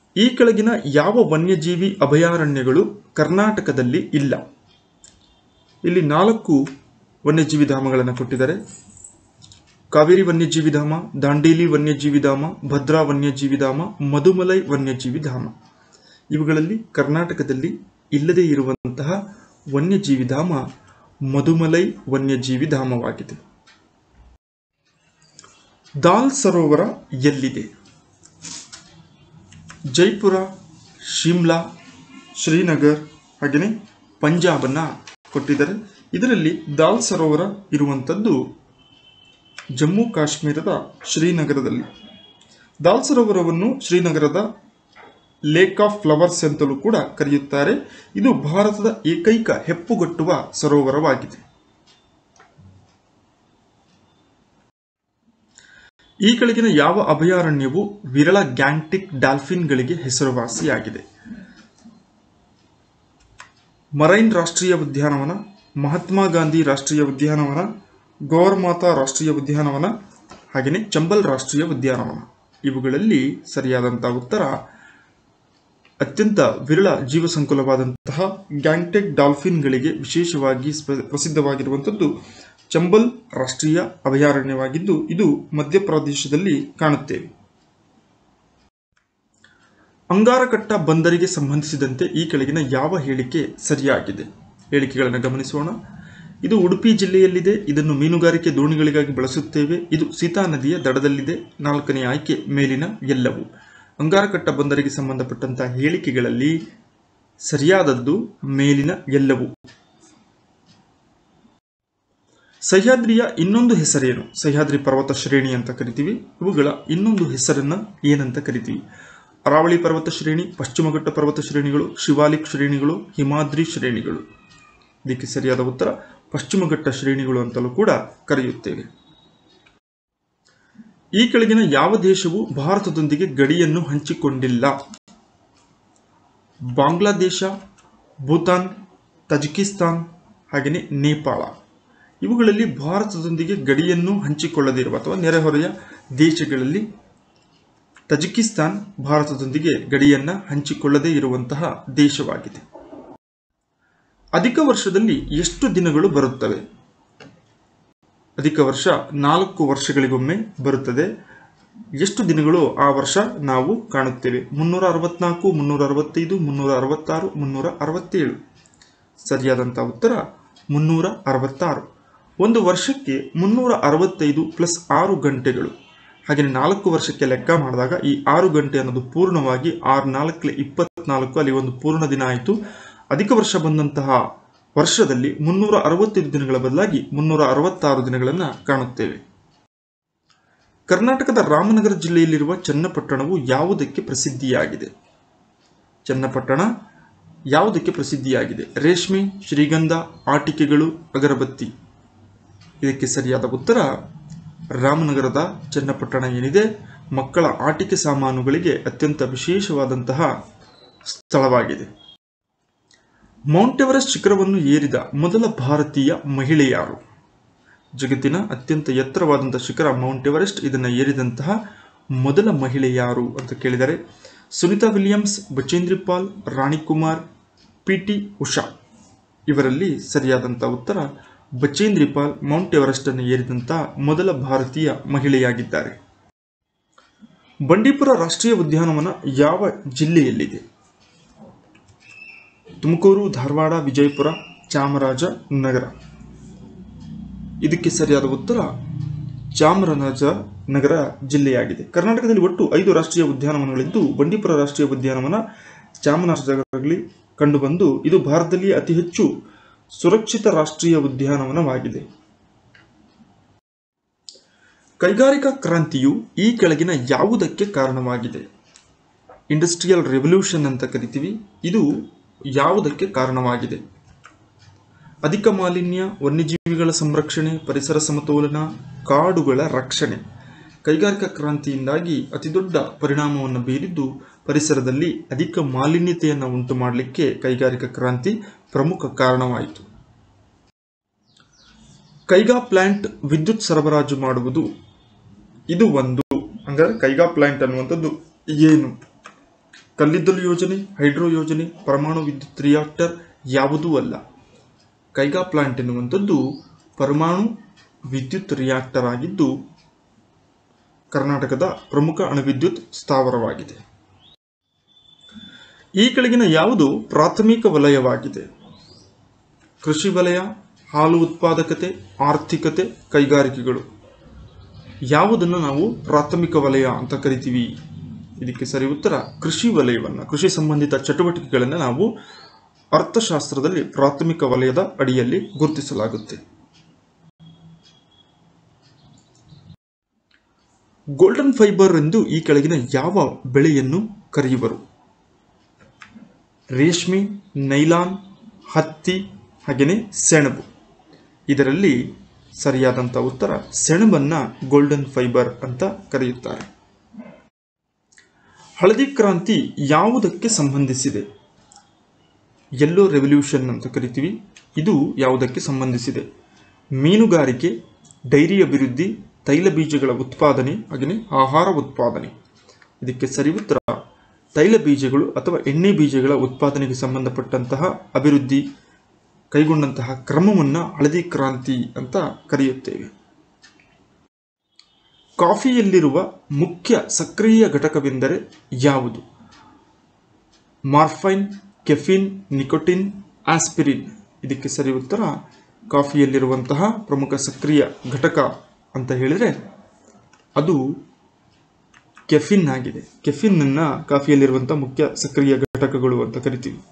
ಈ ಕೆಳಗಿನ ಯಾವ ವನ್ಯಜೀವಿ ಅಭಯಾರಣ್ಯಗಳು ಕರ್ನಾಟಕದಲ್ಲಿ ಇಲ್ಲ ಇಲ್ಲಿ ನಾಲ್ಕು ವನ್ಯಜೀವಿ ಧಾಮಗಳನ್ನು ಕೊಟ್ಟಿದ್ದಾರೆ ಕಾವೇರಿ ವನ್ಯಜೀವಿ ಧಾಮ ದಾಂಡೇಲಿ ವನ್ಯಜೀವಿ ಧಾಮ ಭದ್ರಾ ವನ್ಯಜೀವಿ ಧಾಮ ಮಧುಮಲೈ ವನ್ಯಜೀವಿ ಧಾಮ ಇವುಗಳಲ್ಲಿ ಕರ್ನಾಟಕದಲ್ಲಿ ಇಲ್ಲದೇ ಇರುವಂತಹ ವನ್ಯಜೀವಿ ಧಾಮ ಮಧುಮಲೈ ವನ್ಯಜೀವಿ ಧಾಮವಾಗಿದೆ ದಾಲ್ ಸರೋವರ ಎಲ್ಲಿದೆ ಜೈಪುರ ಶಿಮ್ಲಾ ಶ್ರೀನಗರ್ ಹಾಗೆಯೇ ಪಂಜಾಬನ್ನ ಕೊಟ್ಟಿದ್ದಾರೆ ಇದರಲ್ಲಿ ದಾಲ್ ಸರೋವರ ಇರುವಂಥದ್ದು ಜಮ್ಮು ಕಾಶ್ಮೀರದ ಶ್ರೀನಗರದಲ್ಲಿ ದಾಲ್ ಸರೋವರವನ್ನು ಶ್ರೀನಗರದ ಲೇಕ್ ಆಫ್ ಫ್ಲವರ್ಸ್ ಅಂತಲೂ ಕೂಡ ಕರೆಯುತ್ತಾರೆ ಇದು ಭಾರತದ ಏಕೈಕ ಹೆಪ್ಪುಗಟ್ಟುವ ಸರೋವರವಾಗಿದೆ ಈ ಕೆಳಗಿನ ಯಾವ ಅಭಯಾರಣ್ಯವು ವಿರಳ ಗ್ಯಾಂಟಿಕ್ ಡಾಲ್ಫಿನ್ಗಳಿಗೆ ಹೆಸರುವಾಸಿಯಾಗಿದೆ ಮರೈನ್ ರಾಷ್ಟ್ರೀಯ ಉದ್ಯಾನವನ ಮಹಾತ್ಮ ಗಾಂಧಿ ರಾಷ್ಟ್ರೀಯ ಉದ್ಯಾನವನ ಗೌರಮಾತಾ ರಾಷ್ಟ್ರೀಯ ಉದ್ಯಾನವನ ಹಾಗೆಯೇ ಚಂಬಲ್ ರಾಷ್ಟ್ರೀಯ ಉದ್ಯಾನವನ ಇವುಗಳಲ್ಲಿ ಸರಿಯಾದಂತಹ ಉತ್ತರ ಅತ್ಯಂತ ವಿರಳ ಜೀವ ಸಂಕುಲವಾದಂತಹ ಗ್ಯಾಂಗ್ಟೆಕ್ ಡಾಲ್ಫಿನ್ಗಳಿಗೆ ವಿಶೇಷವಾಗಿ ಸ್ಪ- ಪ್ರಸಿದ್ಧವಾಗಿರುವಂಥದ್ದು ಚಂಬಲ್ ರಾಷ್ಟ್ರೀಯ ಅಭಯಾರಣ್ಯವಾಗಿದ್ದು ಇದು ಮಧ್ಯಪ್ರದೇಶದಲ್ಲಿ ಕಾಣುತ್ತೇವೆ ಅಂಗಾರಕಟ್ಟ ಬಂದರಿಗೆ ಸಂಬಂಧಿಸಿದಂತೆ ಈ ಕೆಳಗಿನ ಯಾವ ಹೇಳಿಕೆ ಸರಿಯಾಗಿದೆ ಹೇಳಿಕೆಗಳನ್ನು ಗಮನಿಸೋಣ ಇದು ಉಡುಪಿ ಜಿಲ್ಲೆಯಲ್ಲಿದೆ ಇದನ್ನು ಮೀನುಗಾರಿಕೆ ದೋಣಿಗಳಿಗಾಗಿ ಬಳಸುತ್ತೇವೆ ಇದು ಸೀತಾ ನದಿಯ ದಡದಲ್ಲಿದೆ ನಾಲ್ಕನೇ ಆಯ್ಕೆ ಮೇಲಿನ ಎಲ್ಲವು ಅಂಗಾರಕಟ್ಟ ಬಂದರಿಗೆ ಸಂಬಂಧಪಟ್ಟಂತಹ ಹೇಳಿಕೆಗಳಲ್ಲಿ ಸರಿಯಾದದ್ದು ಮೇಲಿನ ಎಲ್ಲವು ಸಹ್ಯಾದ್ರಿಯ ಇನ್ನೊಂದು ಹೆಸರೇನು ಸಹ್ಯಾದ್ರಿ ಪರ್ವತ ಶ್ರೇಣಿ ಅಂತ ಕರಿತೀವಿ ಇವುಗಳ ಇನ್ನೊಂದು ಹೆಸರನ್ನ ಏನಂತ ಕರಿತೀವಿ ಅರಾವಳಿ ಪರ್ವತ ಶ್ರೇಣಿ ಪಶ್ಚಿಮಘಟ್ಟ ಪರ್ವತ ಶ್ರೇಣಿಗಳು ಶಿವಾಲಿಕ್ ಶ್ರೇಣಿಗಳು ಹಿಮಾದ್ರಿ ಶ್ರೇಣಿಗಳು ಇದಕ್ಕೆ ಸರಿಯಾದ ಉತ್ತರ ಪಶ್ಚಿಮಘಟ್ಟ ಶ್ರೇಣಿಗಳು ಅಂತಲೂ ಕೂಡ ಕರೆಯುತ್ತೇವೆ ಈ ಕೆಳಗಿನ ಯಾವ ದೇಶವು ಭಾರತದೊಂದಿಗೆ ಗಡಿಯನ್ನು ಹಂಚಿಕೊಂಡಿಲ್ಲ ಬಾಂಗ್ಲಾದೇಶ ಭೂತಾನ್ ತಜಿಕಿಸ್ತಾನ್ ಹಾಗೆಯೇ ನೇಪಾಳ ಇವುಗಳಲ್ಲಿ ಭಾರತದೊಂದಿಗೆ ಗಡಿಯನ್ನು ಹಂಚಿಕೊಳ್ಳದಿರುವ ಅಥವಾ ನೆರೆಹೊರೆಯ ದೇಶಗಳಲ್ಲಿ ತಜಿಕಿಸ್ತಾನ್ ಭಾರತದೊಂದಿಗೆ ಗಡಿಯನ್ನ ಹಂಚಿಕೊಳ್ಳದೇ ಇರುವಂತಹ ದೇಶವಾಗಿದೆ ಅಧಿಕ ವರ್ಷದಲ್ಲಿ ಎಷ್ಟು ದಿನಗಳು ಬರುತ್ತವೆ ಅಧಿಕ ವರ್ಷ ನಾಲ್ಕು ವರ್ಷಗಳಿಗೊಮ್ಮೆ ಬರುತ್ತದೆ ಎಷ್ಟು ದಿನಗಳು ಆ ವರ್ಷ ನಾವು ಕಾಣುತ್ತೇವೆ ಮುನ್ನೂರ ಅರವತ್ನಾಲ್ಕು ಮುನ್ನೂರ ಅರವತ್ತೈದು ಮುನ್ನೂರ ಅರವತ್ತಾರು ಮುನ್ನೂರ ಅರವತ್ತೇಳು ಸರಿಯಾದಂಥ ಉತ್ತರ ಮುನ್ನೂರ ಅರವತ್ತಾರು ಒಂದು ವರ್ಷಕ್ಕೆ ಮುನ್ನೂರ ಅರವತ್ತೈದು ಪ್ಲಸ್ ಆರು ಗಂಟೆಗಳು ಹಾಗೆಯೇ ನಾಲ್ಕು ವರ್ಷಕ್ಕೆ ಲೆಕ್ಕ ಮಾಡಿದಾಗ ಈ ಆರು ಗಂಟೆ ಅನ್ನೋದು ಪೂರ್ಣವಾಗಿ ಆರು ನಾಲ್ಕಲೆ ಇಪ್ಪತ್ನಾಲ್ಕು ಅಲ್ಲಿ ಒಂದು ಪೂರ್ಣ ದಿನ ಆಯಿತು ಅಧಿಕ ವರ್ಷ ಬಂದಂತಹ ವರ್ಷದಲ್ಲಿ ಮುನ್ನೂರ ಅರವತ್ತೈದು ದಿನಗಳ ಬದಲಾಗಿ ಮುನ್ನೂರ ಅರವತ್ತಾರು ದಿನಗಳನ್ನು ಕಾಣುತ್ತೇವೆ ಕರ್ನಾಟಕದ ರಾಮನಗರ ಜಿಲ್ಲೆಯಲ್ಲಿರುವ ಚನ್ನಪಟ್ಟಣವು ಯಾವುದಕ್ಕೆ ಪ್ರಸಿದ್ಧಿಯಾಗಿದೆ ಚನ್ನಪಟ್ಟಣ ಯಾವುದಕ್ಕೆ ಪ್ರಸಿದ್ಧಿಯಾಗಿದೆ ರೇಷ್ಮೆ ಶ್ರೀಗಂಧ ಆಟಿಕೆಗಳು ಅಗರಬತ್ತಿ ಇದಕ್ಕೆ ಸರಿಯಾದ ಉತ್ತರ ರಾಮನಗರದ ಚನ್ನಪಟ್ಟಣ ಏನಿದೆ ಮಕ್ಕಳ ಆಟಿಕೆ ಸಾಮಾನುಗಳಿಗೆ ಅತ್ಯಂತ ವಿಶೇಷವಾದಂತಹ ಸ್ಥಳವಾಗಿದೆ ಮೌಂಟ್ ಎವರೆಸ್ಟ್ ಶಿಖರವನ್ನು ಏರಿದ ಮೊದಲ ಭಾರತೀಯ ಮಹಿಳೆ ಯಾರು ಜಗತ್ತಿನ ಅತ್ಯಂತ ಎತ್ತರವಾದಂತಹ ಶಿಖರ ಮೌಂಟ್ ಎವರೆಸ್ಟ್ ಇದನ್ನು ಏರಿದಂತಹ ಮೊದಲ ಮಹಿಳೆ ಯಾರು ಅಂತ ಕೇಳಿದರೆ Sunita Williams Bachendri Pal Rani Kumar P T Usha ಇವರಲ್ಲಿ ಸರಿಯಾದಂಥ ಉತ್ತರ ಬಚೇಂದ್ರಿ ಪಾಲ್ ಮೌಂಟ್ ಎವರೆಸ್ಟ್ ಅನ್ನು ಏರಿದಂತಹ ಮೊದಲ ಭಾರತೀಯ ಮಹಿಳೆಯಾಗಿದ್ದಾರೆ ಬಂಡೀಪುರ ರಾಷ್ಟ್ರೀಯ ಉದ್ಯಾನವನ ಯಾವ ಜಿಲ್ಲೆಯಲ್ಲಿದೆ ತುಮಕೂರು ಧಾರವಾಡ ವಿಜಯಪುರ ಚಾಮರಾಜನಗರ ಇದಕ್ಕೆ ಸರಿಯಾದ ಉತ್ತರ ಚಾಮರಾಜ ನಗರ ಜಿಲ್ಲೆಯಾಗಿದೆ ಕರ್ನಾಟಕದಲ್ಲಿ ಒಟ್ಟು ಐದು ರಾಷ್ಟ್ರೀಯ ಉದ್ಯಾನವನಗಳಿದ್ದು ಬಂಡೀಪುರ ರಾಷ್ಟ್ರೀಯ ಉದ್ಯಾನವನ ಚಾಮರಾಜನಗರದಲ್ಲಿ ಕಂಡುಬಂದು ಇದು ಭಾರತದಲ್ಲಿ ಅತಿ ಹೆಚ್ಚು ಸುರಕ್ಷಿತ ರಾಷ್ಟ್ರೀಯ ಉದ್ಯಾನವನವಾಗಿದೆ ಕೈಗಾರಿಕಾ ಕ್ರಾಂತಿಯು ಈ ಕೆಳಗಿನ ಯಾವುದಕ್ಕೆ ಕಾರಣವಾಗಿದೆ ಇಂಡಸ್ಟ್ರಿಯಲ್ ರೆವಲ್ಯೂಷನ್ ಅಂತ ಕರಿತೀವಿ ಇದು ಯಾವುದಕ್ಕೆ ಕಾರಣವಾಗಿದೆ ಅಧಿಕ ಮಾಲಿನ್ಯ ವನ್ಯಜೀವಿಗಳ ಸಂರಕ್ಷಣೆ ಪರಿಸರ ಸಮತೋಲನ ಕಾಡುಗಳ ರಕ್ಷಣೆ ಕೈಗಾರಿಕಾ ಕ್ರಾಂತಿಯಿಂದಾಗಿ ಅತಿದೊಡ್ಡ ಪರಿಣಾಮವನ್ನು ಬೀರಿದ್ದು ಪರಿಸರದಲ್ಲಿ ಅಧಿಕ ಮಾಲಿನ್ಯತೆಯನ್ನು ಉಂಟು ಮಾಡಲಿಕ್ಕೆ ಕೈಗಾರಿಕಾ ಕ್ರಾಂತಿ ಪ್ರಮುಖ ಕಾರಣವಾಯಿತು ಕೈಗಾ ಪ್ಲಾಂಟ್ ವಿದ್ಯುತ್ ಸರಬರಾಜು ಮಾಡುವುದು ಇದು ಒಂದು ಹಂಗಾದ್ರೆ ಕೈಗಾ ಪ್ಲಾಂಟ್ ಅನ್ನುವಂಥದ್ದು ಏನು ಕಲ್ಲಿದ್ದಲು ಯೋಜನೆ ಹೈಡ್ರೋ ಯೋಜನೆ ಪರಮಾಣು ವಿದ್ಯುತ್ ರಿಯಾಕ್ಟರ್ ಯಾವುದೂ ಅಲ್ಲ ಕೈಗಾ ಪ್ಲಾಂಟ್ ಎನ್ನುವಂಥದ್ದು ಪರಮಾಣು ವಿದ್ಯುತ್ ರಿಯಾಕ್ಟರ್ ಆಗಿದ್ದು ಕರ್ನಾಟಕದ ಪ್ರಮುಖ ಅಣುವಿದ್ಯುತ್ ಸ್ಥಾವರವಾಗಿದೆ ಈ ಕೆಳಗಿನ ಯಾವುದು ಪ್ರಾಥಮಿಕ ವಲಯವಾಗಿದೆ ಕೃಷಿ ವಲಯ ಹಾಲು ಉತ್ಪಾದಕತೆ ಆರ್ಥಿಕತೆ ಕೈಗಾರಿಕೆಗಳು ಯಾವುದನ್ನು ನಾವು ಪ್ರಾಥಮಿಕ ವಲಯ ಅಂತ ಕರಿತೀವಿ ಇದಕ್ಕೆ ಸರಿ ಉತ್ತರ ಕೃಷಿ ವಲಯವನ್ನು ಕೃಷಿ ಸಂಬಂಧಿತ ಚಟುವಟಿಕೆಗಳನ್ನು ನಾವು ಅರ್ಥಶಾಸ್ತ್ರದಲ್ಲಿ ಪ್ರಾಥಮಿಕ ವಲಯದ ಅಡಿಯಲ್ಲಿ ಗುರುತಿಸಲಾಗುತ್ತೆ ಗೋಲ್ಡನ್ ಫೈಬರ್ ಎಂದು ಈ ಕೆಳಗಿನ ಯಾವ ಬೆಳೆಯನ್ನು ಕರೆಯುವರು ರೇಷ್ಮೆ ನೈಲಾನ್ ಹತ್ತಿ ಹಾಗೆಯೇ ಸೆಣಬು ಇದರಲ್ಲಿ ಸರಿಯಾದಂಥ ಉತ್ತರ ಸೆಣಬನ್ನ ಗೋಲ್ಡನ್ ಫೈಬರ್ ಅಂತ ಕರೆಯುತ್ತಾರೆ ಹಳದಿ ಕ್ರಾಂತಿ ಯಾವುದಕ್ಕೆ ಸಂಬಂಧಿಸಿದೆ ಯೆಲ್ಲೋ ರೆವಲ್ಯೂಷನ್ ಅಂತ ಕರಿತೀವಿ ಇದು ಯಾವುದಕ್ಕೆ ಸಂಬಂಧಿಸಿದೆ ಮೀನುಗಾರಿಕೆ ಡೈರಿ ಅಭಿವೃದ್ಧಿ ತೈಲ ಬೀಜಗಳ ಉತ್ಪಾದನೆ ಹಾಗೆಯೇ ಆಹಾರ ಉತ್ಪಾದನೆ ಇದಕ್ಕೆ ಸರಿ ಉತ್ತರ ತೈಲ ಬೀಜಗಳು ಅಥವಾ ಎಣ್ಣೆ ಬೀಜಗಳ ಉತ್ಪಾದನೆಗೆ ಸಂಬಂಧಪಟ್ಟಂತಹ ಅಭಿವೃದ್ಧಿ ಕೈಗೊಂಡಂತಹ ಕ್ರಮವನ್ನು ಹಳದಿ ಕ್ರಾಂತಿ ಅಂತ ಕರೆಯುತ್ತೇವೆ ಕಾಫಿಯಲ್ಲಿರುವ ಮುಖ್ಯ ಸಕ್ರಿಯ ಘಟಕವೆಂದರೆ ಯಾವುದು ಮಾರ್ಫೈನ್ ಕೆಫಿನ್ ನಿಕೋಟಿನ್ ಆಸ್ಪಿರಿನ್ ಇದಕ್ಕೆ ಸರಿ ಉತ್ತರ ಕಾಫಿಯಲ್ಲಿರುವಂತಹ ಪ್ರಮುಖ ಸಕ್ರಿಯ ಘಟಕ ಅಂತ ಹೇಳಿದರೆ ಅದು ಕೆಫಿನ್ ಆಗಿದೆ ಕೆಫಿನ್ ಅನ್ನ ಕಾಫಿಯಲ್ಲಿರುವಂತಹ ಮುಖ್ಯ ಸಕ್ರಿಯ ಘಟಕಗಳು ಅಂತ ಕರಿತೀವಿ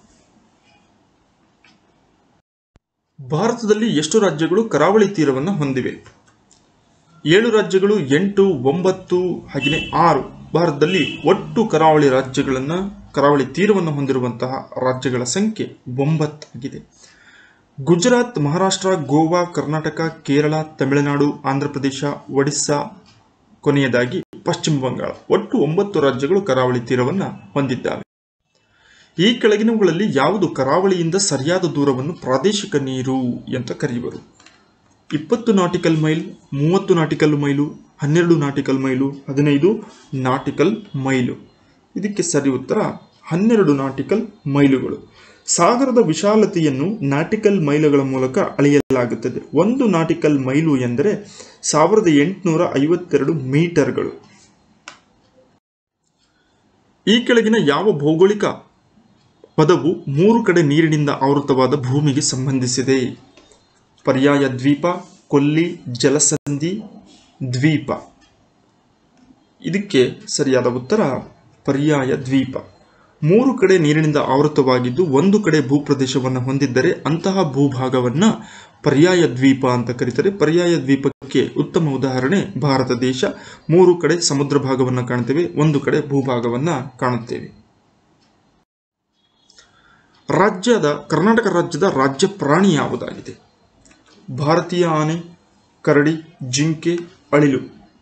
ಭಾರತದಲ್ಲಿ ಎಷ್ಟು ರಾಜ್ಯಗಳು ಕರಾವಳಿ ತೀರವನ್ನು ಹೊಂದಿವೆ ಏಳು ರಾಜ್ಯಗಳು ಎಂಟು ಒಂಬತ್ತು ಹಾಗೆಯೇ ಆರು ಭಾರತದಲ್ಲಿ ಒಟ್ಟು ಕರಾವಳಿ ರಾಜ್ಯಗಳನ್ನು ಕರಾವಳಿ ತೀರವನ್ನು ಹೊಂದಿರುವಂತಹ ರಾಜ್ಯಗಳ ಸಂಖ್ಯೆ ಒಂಬತ್ತಾಗಿದೆ ಗುಜರಾತ್ ಮಹಾರಾಷ್ಟ್ರ ಗೋವಾ ಕರ್ನಾಟಕ ಕೇರಳ ತಮಿಳುನಾಡು ಆಂಧ್ರಪ್ರದೇಶ ಒಡಿಸ್ಸಾ ಕೊನೆಯದಾಗಿ ಪಶ್ಚಿಮ ಬಂಗಾಳ ಒಟ್ಟು ಒಂಬತ್ತು ರಾಜ್ಯಗಳು ಕರಾವಳಿ ತೀರವನ್ನು ಹೊಂದಿದ್ದಾವೆ ಈ ಕೆಳಗಿನವುಗಳಲ್ಲಿ ಯಾವುದು ಕರಾವಳಿಯಿಂದ ಸರಿಯಾದ ದೂರವನ್ನು ಪ್ರಾದೇಶಿಕ ನೀರು ಅಂತ ಕರೆಯುವರು ಇಪ್ಪತ್ತು ನಾಟಿಕಲ್ ಮೈಲ್ ಮೂವತ್ತು ನಾಟಿಕಲ್ ಮೈಲು ಹನ್ನೆರಡು ನಾಟಿಕಲ್ ಮೈಲು ಹದಿನೈದು ನಾಟಿಕಲ್ ಮೈಲು ಇದಕ್ಕೆ ಸರಿ ಉತ್ತರ ಹನ್ನೆರಡು ನಾಟಿಕಲ್ ಮೈಲುಗಳು ಸಾಗರದ ವಿಶಾಲತೆಯನ್ನು ನಾಟಿಕಲ್ ಮೈಲುಗಳ ಮೂಲಕ ಅಳೆಯಲಾಗುತ್ತದೆ ಒಂದು ನಾಟಿಕಲ್ ಮೈಲು ಎಂದರೆ ಸಾವಿರದ ಎಂಟುನೂರ ಐವತ್ತೆರಡು ಮೀಟರ್ಗಳು ಈ ಕೆಳಗಿನ ಯಾವ ಭೌಗೋಳಿಕ ಪದವು ಮೂರು ಕಡೆ ನೀರಿನಿಂದ ಆವೃತವಾದ ಭೂಮಿಗೆ ಸಂಬಂಧಿಸಿದೆ ಪರ್ಯಾಯ ದ್ವೀಪ ಕೊಲ್ಲಿ ಜಲಸಂಧಿ ದ್ವೀಪ ಇದಕ್ಕೆ ಸರಿಯಾದ ಉತ್ತರ ಪರ್ಯಾಯ ದ್ವೀಪ ಮೂರು ಕಡೆ ನೀರಿನಿಂದ ಆವೃತವಾಗಿದ್ದು ಒಂದು ಕಡೆ ಭೂಪ್ರದೇಶವನ್ನು ಹೊಂದಿದ್ದರೆ ಅಂತಹ ಭೂಭಾಗವನ್ನ ಪರ್ಯಾಯ ದ್ವೀಪ ಅಂತ ಕರೀತಾರೆ ಪರ್ಯಾಯ ದ್ವೀಪಕ್ಕೆ ಉತ್ತಮ ಉದಾಹರಣೆ ಭಾರತ ದೇಶ ಮೂರು ಕಡೆ ಸಮುದ್ರ ಭಾಗವನ್ನು ಕಾಣ್ತೇವೆ ಒಂದು ಕಡೆ ಭೂಭಾಗವನ್ನ ಕಾಣುತ್ತೇವೆ ರಾಜ್ಯದ ಕರ್ನಾಟಕ ರಾಜ್ಯದ ರಾಜ್ಯ ಪ್ರಾಣಿ ಯಾವುದಾಗಿದೆ ಭಾರತೀಯ ಆನೆ ಕರಡಿ ಜಿಂಕೆ ಅಳಿಲು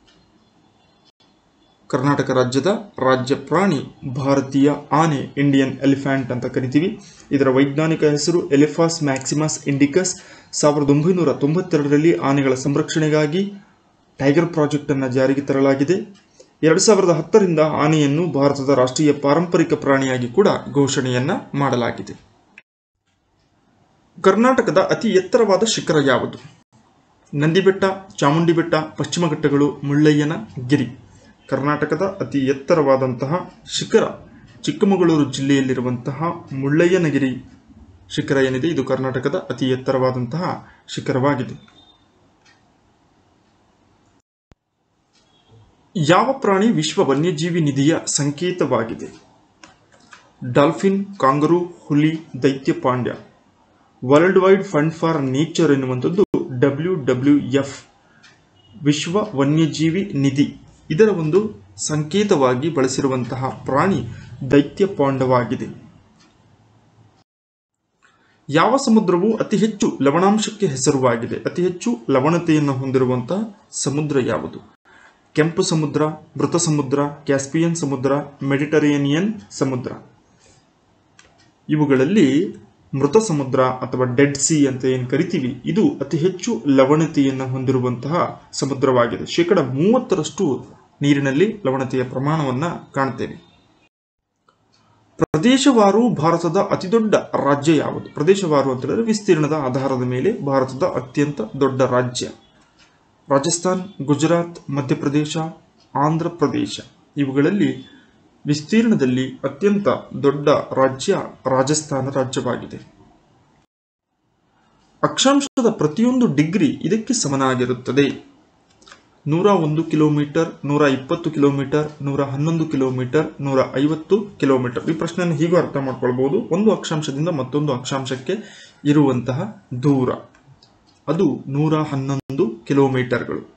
ಕರ್ನಾಟಕ ರಾಜ್ಯದ ರಾಜ್ಯ ಪ್ರಾಣಿ ಭಾರತೀಯ ಆನೆ ಇಂಡಿಯನ್ ಎಲಿಫ್ಯಾಂಟ್ ಅಂತ ಕರಿತೀವಿ ಇದರ ವೈಜ್ಞಾನಿಕ ಹೆಸರು ಎಲಿಫಾಸ್ ಮ್ಯಾಕ್ಸಿಮಸ್ ಇಂಡಿಕಸ್ ಸಾವಿರದ ಒಂಬೈನೂರ ತೊಂಬತ್ತೆರಡರಲ್ಲಿ ಆನೆಗಳ ಸಂರಕ್ಷಣೆಗಾಗಿ ಟೈಗರ್ ಪ್ರಾಜೆಕ್ಟ್ ಅನ್ನು ಜಾರಿಗೆ ತರಲಾಗಿದೆ ಎರಡು ಸಾವಿರದ ಹತ್ತರಿಂದ ಆನೆಯನ್ನು ಭಾರತದ ರಾಷ್ಟ್ರೀಯ ಪಾರಂಪರಿಕ ಪ್ರಾಣಿಯಾಗಿ ಕೂಡ ಘೋಷಣೆಯನ್ನ ಮಾಡಲಾಗಿದೆ ಕರ್ನಾಟಕದ ಅತಿ ಎತ್ತರವಾದ ಶಿಖರ ಯಾವುದು ನಂದಿಬೆಟ್ಟ ಚಾಮುಂಡಿ ಬೆಟ್ಟ ಪಶ್ಚಿಮ ಘಟ್ಟಗಳು ಮುಳ್ಳಯ್ಯನ ಗಿರಿ ಕರ್ನಾಟಕದ ಅತಿ ಎತ್ತರವಾದಂತಹ ಶಿಖರ ಚಿಕ್ಕಮಗಳೂರು ಜಿಲ್ಲೆಯಲ್ಲಿರುವಂತಹ ಮುಳ್ಳಯ್ಯನಗಿರಿ ಶಿಖರ ಏನಿದೆ ಇದು ಕರ್ನಾಟಕದ ಅತಿ ಎತ್ತರವಾದಂತಹ ಶಿಖರವಾಗಿದೆ ಯಾವ ಪ್ರಾಣಿ ವಿಶ್ವ ವನ್ಯಜೀವಿ ನಿಧಿಯ ಸಂಕೇತವಾಗಿದೆ ಡಾಲ್ಫಿನ್ ಕಾಂಗರು ಹುಲಿ ದೈತ್ಯ panda world wide fund for nature ಎನ್ನುವಂಥದ್ದು ಡಬ್ಲ್ಯೂ ಡಬ್ಲ್ಯೂ ಎಫ್ ವಿಶ್ವ ವನ್ಯಜೀವಿ ನಿಧಿ ಇದರ ಒಂದು ಸಂಕೇತವಾಗಿ ಬಳಸಿರುವಂತಹ ಪ್ರಾಣಿ ದೈತ್ಯ ಪಾಂಡವಾಗಿದೆ ಯಾವ ಸಮುದ್ರವು ಅತಿ ಹೆಚ್ಚು ಲವಣಾಂಶಕ್ಕೆ ಹೆಸರುವಾಗಿದೆ ಅತಿ ಹೆಚ್ಚು ಲವಣತೆಯನ್ನು ಹೊಂದಿರುವಂತಹ ಸಮುದ್ರ ಯಾವುದು ಕೆಂಪು ಸಮುದ್ರ ಮೃತ ಸಮುದ್ರ ಕ್ಯಾಸ್ಪಿಯನ್ ಸಮುದ್ರ ಮೆಡಿಟರೇನಿಯನ್ ಸಮುದ್ರ ಇವುಗಳಲ್ಲಿ ಮೃತ ಸಮುದ್ರ ಅಥವಾ ಡೆಡ್ ಸಿ ಅಂತ ಏನು ಕರಿತೀವಿ ಇದು ಅತಿ ಹೆಚ್ಚು ಲವಣತೆಯನ್ನು ಹೊಂದಿರುವಂತಹ ಸಮುದ್ರವಾಗಿದೆ ಶೇಕಡ ಮೂವತ್ತರಷ್ಟು ನೀರಿನಲ್ಲಿ ಲವಣತೆಯ ಪ್ರಮಾಣವನ್ನು ಕಾಣ್ತೇವೆ ಪ್ರದೇಶವಾರು ಭಾರತದ ಅತಿದೊಡ್ಡ ರಾಜ್ಯ ಯಾವುದು ಪ್ರದೇಶವಾರು ಅಂತ ಹೇಳಿದ್ರೆ ವಿಸ್ತೀರ್ಣದ ಆಧಾರದ ಮೇಲೆ ಭಾರತದ ಅತ್ಯಂತ ದೊಡ್ಡ ರಾಜ್ಯ ರಾಜಸ್ಥಾನ್ ಗುಜರಾತ್ ಮಧ್ಯಪ್ರದೇಶ ಆಂಧ್ರ ಪ್ರದೇಶ ಇವುಗಳಲ್ಲಿ ವಿಸ್ತೀರ್ಣದಲ್ಲಿ ಅತ್ಯಂತ ದೊಡ್ಡ ರಾಜ್ಯ ರಾಜಸ್ಥಾನ ರಾಜ್ಯವಾಗಿದೆ ಅಕ್ಷಾಂಶದ ಪ್ರತಿಯೊಂದು ಡಿಗ್ರಿ ಇದಕ್ಕೆ ಸಮನಾಗಿರುತ್ತದೆ ನೂರ ಒಂದು ಕಿಲೋಮೀಟರ್ ನೂರ ಇಪ್ಪತ್ತು ಕಿಲೋಮೀಟರ್ ನೂರ ಹನ್ನೊಂದು ಕಿಲೋಮೀಟರ್ ನೂರ ಐವತ್ತು ಕಿಲೋಮೀಟರ್ ಈ ಪ್ರಶ್ನೆಯನ್ನು ಹೀಗೂ ಅರ್ಥ ಮಾಡ್ಕೊಳ್ಬಹುದು ಒಂದು ಅಕ್ಷಾಂಶದಿಂದ ಮತ್ತೊಂದು ಅಕ್ಷಾಂಶಕ್ಕೆ ಇರುವಂತಹ ದೂರ ಅದು ನೂರ ಹನ್ನೊಂದು ಕಿಲೋಮೀಟರ್ಗಳು